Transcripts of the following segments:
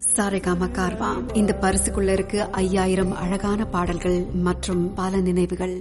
சாரேகாமா கார்வா இந்த பரிசுக்குள்ள இருக்கு ஐயாயிரம் அழகான பாடல்கள் மற்றும் பல நினைவுகள்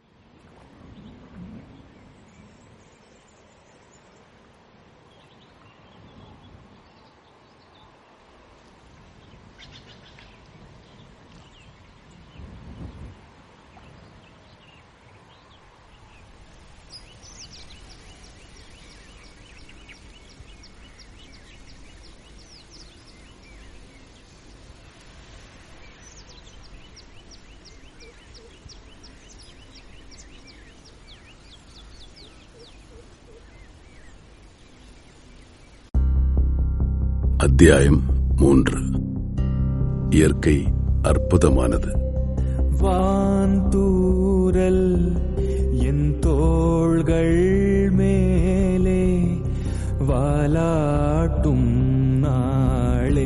அத்தியாயம் மூன்று இயற்கை அற்புதமானது வான்தூரல் என் தோள்கள் மேலே வாலாட்டும் நாளே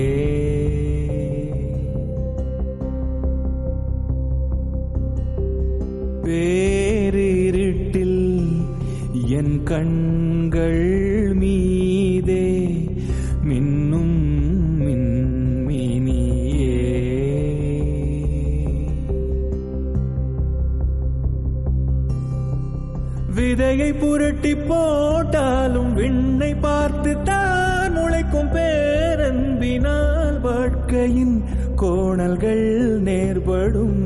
பேரிருட்டில் என் கண்கள் மீதே மின்னும் மின்மினியே விதையை புரட்டி போட்டாலும் விண்ணை பார்த்து தான் முளைக்கும் பேரன்பினால் வாழ்க்கையின் கோணல்கள் நேர்படும்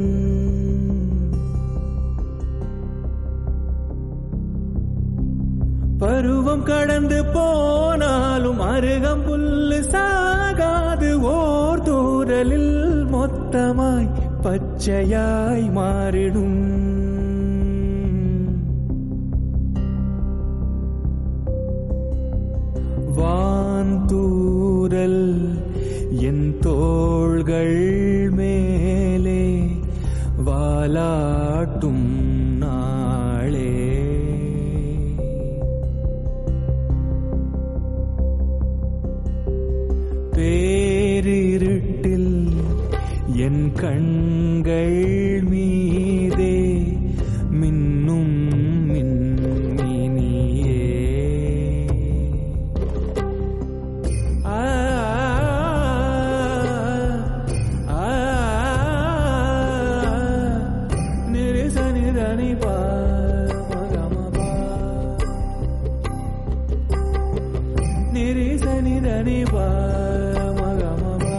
பருவம் கடந்து போனாலும் அருகம் புல்லு சாகாது ஓர் தூரலில் மொத்தமாய் பச்சையாய் மாறிடும் வான்தூரல் என் தோள்கள் மேலே வாலாட்டும் நாளே பேரிருட்டில் என் கண்கள் மீதே மின்னும் மின்மினியே ஆ ஆ நிரிச நிரணி பா மகம பா நிரிச நிரணி பா மகம பா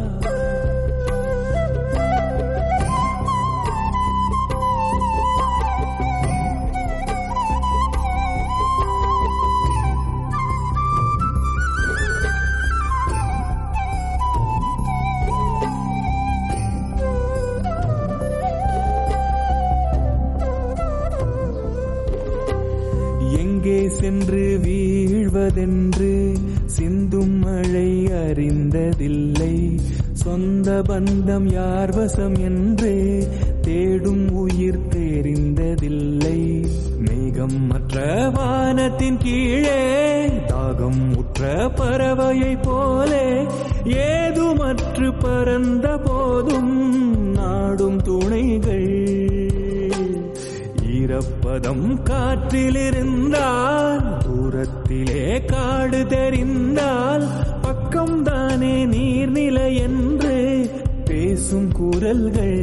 எங்கே சென்று வீழ்வதென்று சிந்தும் மழை அறிந்ததில்லை சொந்த பந்தம் யார் வசம் என்று தேடும் உயிர் தெரிந்ததில்லை மேகம் மற்ற வானத்தின் கீழே தாகம் உற்ற பறவையைப் போலே ஏதுமற்று பறந்த போதும் நாடும் துணைகள் ஈரப்பதம் காற்றிலிருந்தால் தூரத்திலே காடு தெரிந்தால் பக்கம்தானே நீர்நிலை என்று பேசும் குரல்கள்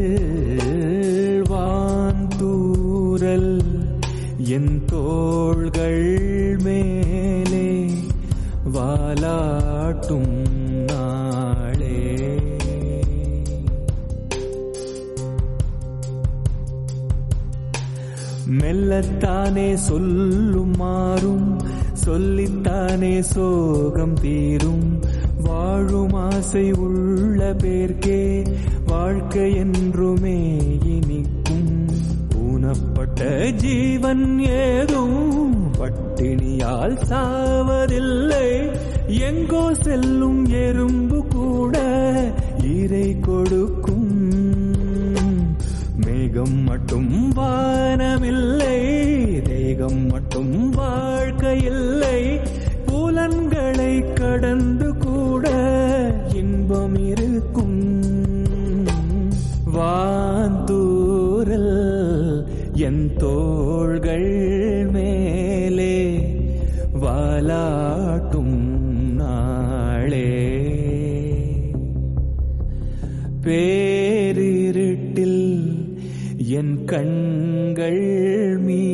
வான்தூரல் என் தோள்கள் மேலே வாலாட்டும் நாளே மெல்லத்தானே சொல்லும் மாறும் சொல்லித்தானே சோகம் தீரும் வாழும் ஆசை உள்ள பேர்க்கே வாழ்க்கை என்றுமே இனிக்கும் ஊனப்பட்ட ஜீவன் ஏதும் பட்டினியால் சாவதில்லை எங்கோ செல்லும் எறும்பு கூட ஈரை கொடுக்கும் மேகம் மட்டும் வானமில்லை தேகம் மட்டும் வாழ்க்கையில்லை புலன்களை கடந்து கூட இன்பம் இருக்கும் வாந்தூரல் என் தோள்கள் மேலே வாலாட்டும் நாளே பேரிருட்டில் என் கண்கள் மீ